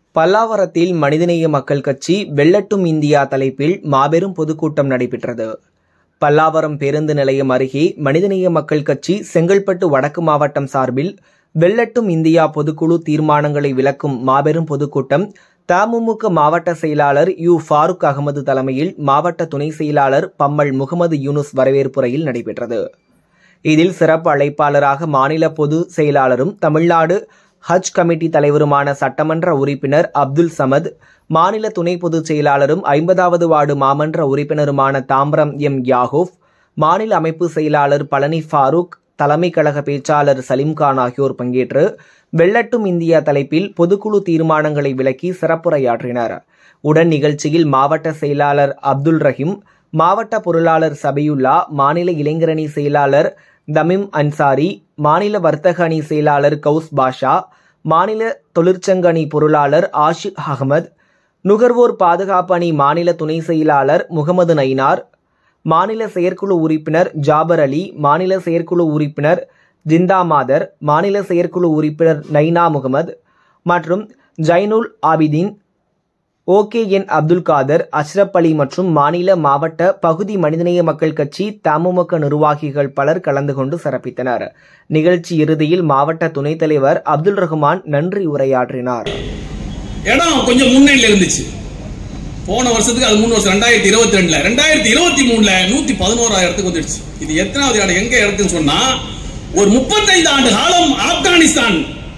பல்லாவரத்தில் மனிதநேய மக்கள் கட்சி வெள்ளட்டும் இந்தியா தலைப்பில் மாபெரும் பொதுக்கூட்டம் நடைபெற்றது பல்லாவரம் பேருந்து நிலையம் அருகே மனிதநேய மக்கள் கட்சி செங்கல்பட்டு வடக்கு மாவட்டம் சார்பில் வெள்ளட்டும் இந்தியா பொதுக்குழு தீர்மானங்களை விளக்கும் மாபெரும் பொதுக்கூட்டம் தமுமுக மாவட்ட செயலாளர் யு ஃபாரூக் அகமது தலைமையில் மாவட்ட துணை செயலாளர் பம்மல் முகமது யூனுஸ் வரவேற்புரையில் நடைபெற்றது இதில் சிறப்பு அழைப்பாளராக மாநில பொது செயலாளரும் தமிழ்நாடு ஹஜ் கமிட்டி தலைவருமான சட்டமன்ற உறுப்பினர் அப்துல் சமத் மாநில துணை பொதுச் செயலாளரும் ஐம்பதாவது வார்டு மாமன்ற உறுப்பினருமான தாம்பரம் எம் யாகூப் மாநில அமைப்பு செயலாளர் பழனி ஃபாரூக் தலைமை கழக பேச்சாளர் சலீம்கான் ஆகியோர் பங்கேற்று வெள்ளட்டும் இந்தியா தலைப்பில் பொதுக்குழு தீர்மானங்களை விளக்கி சிறப்புரையாற்றினர் உடன் நிகழ்ச்சியில் மாவட்ட செயலாளர் அப்துல் ரஹீம் மாவட்ட பொருளாளர் சபியுல்லா மாநில இளைஞரணி செயலாளர் தமீம் அன்சாரி மாநில வர்த்தக அணி செயலாளர் கவுஸ் பாஷா மாநில தொழிற்சங்க அணி பொருளாளர் ஆஷிக் அகமது நுகர்வோர் பாதுகாப்பு அணி மாநில துணை செயலாளர் முகமது நயினார் மாநில செயற்குழு உறுப்பினர் ஜாபர் அலி மாநில செயற்குழு உறுப்பினர் ஜிந்தா மாதர் மாநில செயற்குழு உறுப்பினர் நைனா முகமது மற்றும் ஜைனுல் ஆபிதீன் ஓகே என் அப்துல் காதர் அஷ்ரப் அலி மற்றும் மாநில மாவட்ட பகுதி மனிதநேய மக்கள் கட்சி தமுமுக நிர்வாகிகள் பலர் கலந்து கொண்டு சிறப்பித்தனர் நிகழ்ச்சி இறுதியில் மாவட்ட துணைத் தலைவர் அப்துல் ரஹ்மான் நன்றி உரையாற்றினார் இடம் கொஞ்சம் முன்னணியில இருந்துச்சு போன வருஷத்துக்கு அது மூணு வருஷம் ரெண்டாயிரத்தி இருபத்தி ரெண்டுல ரெண்டாயிரத்தி இருபத்தி மூணுல நூத்தி பதினோராயிரத்துக்கு வந்துடுச்சு இது எத்தனாவது இடம் எங்க இருக்குன்னு சொன்னா ஒரு முப்பத்தைந்து ஆண்டு காலம் ஆப்கானிஸ்தான்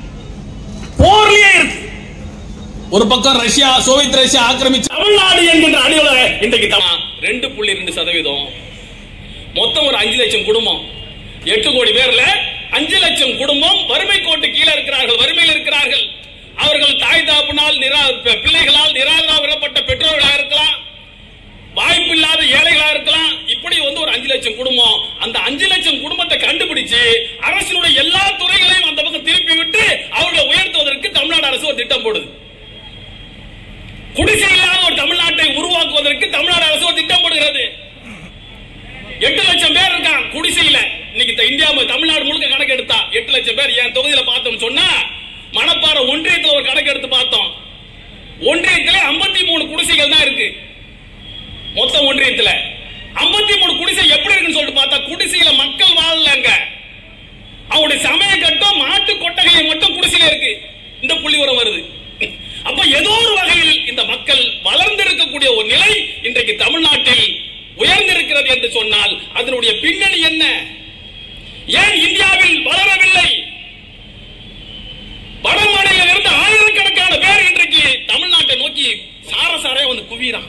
போர்லயே இருக்கு ஒரு பக்கம் ரஷ்யா சோவியத் ரஷ்யா ஆக்கிரமிச்சு தமிழ்நாடு என்கின்ற அடியோட இன்றைக்கு தமா ரெண்டு புள்ளி ரெண்டு சதவீதம் மொத்தம் ஒரு அஞ்சு லட்சம் குடும்பம் எட்டு கோடி பேர்ல அஞ்சு லட்சம் குடும்பம் வறுமை கோட்டு கீழே இருக்கிறார்கள் வறுமையில் இருக்கிறார்கள் அவர்கள் தாய் தாப்புனால் நிரா பி- பிள்ளைகளால் நிராதரா விடப்பட்ட பெற்றோர்களாக இருக்கலாம் வாய்ப்பு இல்லாத ஏழைகளா இருக்கலாம் இப்படி வந்து ஒரு அஞ்சு லட்சம் குடும்பம் அந்த அஞ்சு லட்சம் குடும்பத்தை கண்டுபிடிச்சு அரசினுடைய எல்லா துறைகளையும் அந்த பக்கம் திருப்பி விட்டு அவர்களை உயர்த்துவதற்கு தமிழ்நாடு அரசு ஒரு திட்டம் போடுது குடிசை இல்லாத ஒரு தமிழ்நாட்டை உருவாக்குவதற்கு தமிழ்நாடு அரசு ஒரு திட்டம் போடுகிறது எட்டு லட்சம் பேர் இருக்கான் குடிசையில இன்னைக்கு த- இந்தியா மு- தமிழ்நாடு முழுக்க கணக்கு எடுத்தா எட்டு லட்சம் பேர் என் தொகுதியில பார்த்தோம் சொன்னா மணப்பாறை ஒன்றியத்துல ஒரு கணக்கு எடுத்து பார்த்தோம் ஒன்றியத்துல 53 மூணு குடிசைகள் தான் இருக்கு மொத்த ஒன்றியத்துல 53 மூணு குடிசை எப்படி இருக்குன்னு சொல்லிட்டு பார்த்தா குடிசையில மக்கள் வாழலங்க அவங்களுடைய சமய கட்டம் மாட்டு கொட்டகையை மட்டும் குடிசையில இருக்கு இந்த புள்ளி உரம் வருது அப்ப ஏதோ ஒரு வகையில் இந்த மக்கள் வளர்ந்திருக்கக்கூடிய ஒரு நிலை இன்றைக்கு தமிழ்நாட்டில் உயர்ந்திருக்கிறது என்று சொன்னால் அதனுடைய பின்னணி என்ன ஏன் இந்தியாவில் வளரவில்லை வட மாநிலம் இருந்து ஆயிரக்கணக்கான பேர் இன்றைக்கு தமிழ்நாட்டை நோக்கி சார சாரையா வந்து குவிறான்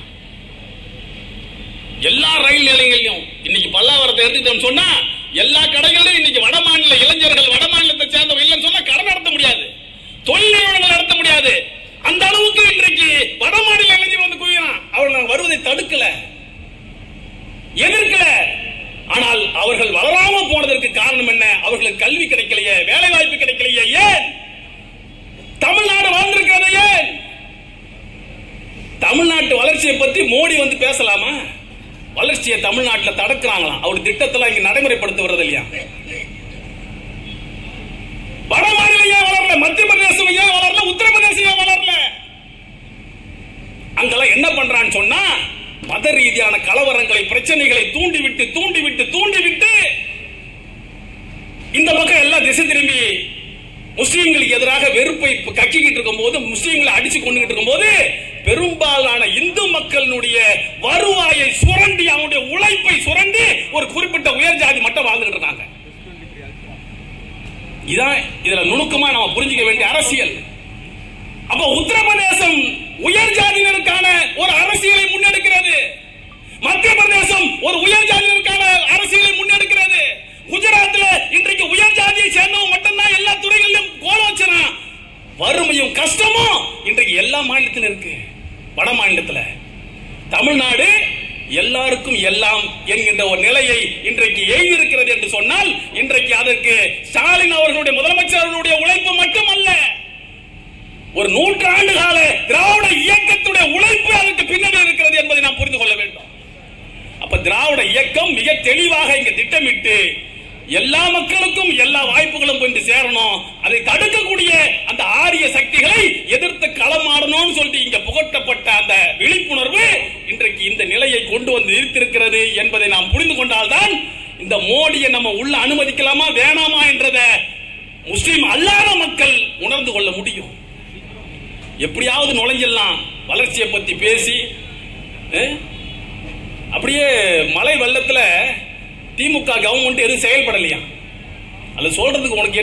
எல்லா ரயில் நிலையங்களையும் இன்னைக்கு பல்லாவரத்தை எடுத்துட்டோம் சொன்னா எல்லா கடைகளிலும் இன்னைக்கு வட மாநில இளைஞர்கள் வட மாநிலத்தை சேர்ந்தவங்க இல்லைன்னு சொன்னா கடை நடத்த முடியாது தொழில் நிறுவனங்கள் நடத்த முடியாது அந்த அளவுக்கு இன்றைக்கு வட மாநில இளைஞர் வந்து குவிறான் அவர்கள் நான் வருவதை தடுக்கல எதிர்க்கல ஆனால் அவர்கள் வளராம போனதற்கு காரணம் என்ன அவர்களுக்கு கல்வி கிடைக்கலையே வேலை வாய்ப்பு கிடைக்கலையே ஏன் தமிழ்நாடு வளர்ந்திருக்கிறது ஏன் தமிழ்நாட்டு வளர்ச்சியை பத்தி மோடி வந்து பேசலாமா வளர்ச்சியை தமிழ்நாட்டில் தடுக்கிறாங்களாம் அவர் திட்டத்தில் இங்க நடைமுறைப்படுத்துவது இல்லையா வட மாநிலம் ஏன் வளரல மத்திய பிரதேசம் ஏன் வளரல உத்தரப்பிரதேசம் ஏன் வளரல அங்கெல்லாம் என்ன பண்றான்னு சொன்னா மத ரீதியான கலவரங்களை பிரச்சனைகளை தூண்டிவிட்டு தூண்டிவிட்டு தூண்டிவிட்டு இந்த பக்கம் எல்லாம் திசை திரும்பி முஸ்லீம்களுக்கு எதிராக வெறுப்பை கக்கிக்கிட்டு இருக்கும் போது முஸ்லீம்களை அடிச்சு கொண்டுகிட்டு இருக்கும் போது பெரும்பாலான இந்து மக்களினுடைய வருவாயை சுரண்டி அவனுடைய உழைப்பை சுரண்டி ஒரு குறிப்பிட்ட உயர் ஜாதி மட்டும் வாழ்ந்துகிட்டு இருக்காங்க இதான் இதுல நுணுக்கமா நாம புரிஞ்சுக்க வேண்டிய அரசியல் அப்ப உத்தரப்பிரதேசம் உயர் ஜாதியினருக்கான ஒரு அரசியலை முன்னெடுக்கிறது மத்திய பிரதேசம் ஒரு உயர் ஜாதியினருக்கான அரசியலை முன்னெடுக்கிறது குஜராத்ல இன்றைக்கு உயர் ஜாதியை சேர்ந்தவங்க மட்டும்தான் எல்லா துறைகளிலும் கோலம் வச்சிருக்கான் வறுமையும் கஷ்டமும் இன்றைக்கு எல்லா மாநிலத்திலும் இருக்கு வட மாநிலத்துல தமிழ்நாடு எல்லாருக்கும் எல்லாம் என்கின்ற ஒரு நிலையை இன்றைக்கு எய்திருக்கிறது என்று சொன்னால் இன்றைக்கு அதற்கு ஸ்டாலின் அவர்களுடைய முதலமைச்சர் அவர்களுடைய உழைப்பு மட்டுமல்ல ஒரு நூற்றாண்டு கால திராவிட இயக்கத்துடைய உழைப்பு அதற்கு பின்னணி இருக்கிறது என்பதை நாம் புரிந்து கொள்ள வேண்டும் அப்ப திராவிட இயக்கம் மிக தெளிவாக இங்க திட்டமிட்டு எல்லா மக்களுக்கும் எல்லா வாய்ப்புகளும் கொண்டு சேரணும் அதை தடுக்கக்கூடிய அந்த ஆரிய சக்திகளை எதிர்த்து களமாடணும் விழிப்புணர்வு இன்றைக்கு இந்த நிலையை கொண்டு வந்து நிறுத்திருக்கிறது என்பதை நாம் புரிந்து கொண்டால்தான் இந்த மோடியை நம்ம உள்ள அனுமதிக்கலாமா வேணாமா என்றத முஸ்லிம் அல்லாத மக்கள் உணர்ந்து கொள்ள முடியும் எப்படியாவது நுழைஞ்சிடலாம் வளர்ச்சியை பத்தி பேசி அஹ், அப்படியே மழை வெள்ளத்துல திமுக கவர்மெண்ட் எதுவும் செயல்படலையா அது சொல்றதுக்கு உனக்கு